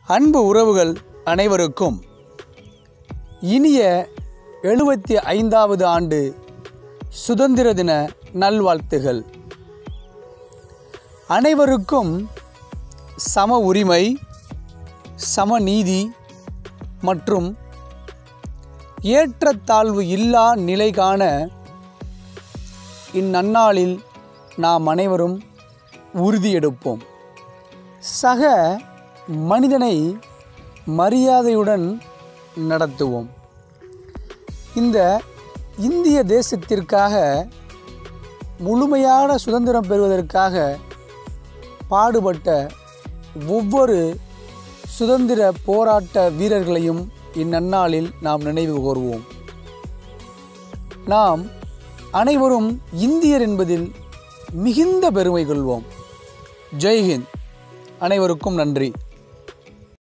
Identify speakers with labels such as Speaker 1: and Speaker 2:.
Speaker 1: அன்பு உறவுகள் அனைவருக்கும் இனிய எழுபத்தி ஐந்தாவது ஆண்டு சுதந்திர தின நல்வாழ்த்துகள் அனைவருக்கும் சம உரிமை சமநீதி மற்றும் ஏற்றத்தாழ்வு இல்லா நிலை காண இந்நன்னாளில் நாம் அனைவரும் உறுதியெடுப்போம் சக மனிதனை மரியாதையுடன் நடத்துவோம் இந்த இந்திய தேசத்திற்காக முழுமையான சுதந்திரம் பெறுவதற்காக பாடுபட்ட ஒவ்வொரு சுதந்திர போராட்ட வீரர்களையும் இந்நன்னாளில் நாம் நினைவு கூர்வோம் நாம் அனைவரும் இந்தியர் என்பதில் மிகுந்த பெருமை கொள்வோம் ஜெய்ஹிந்த் அனைவருக்கும் நன்றி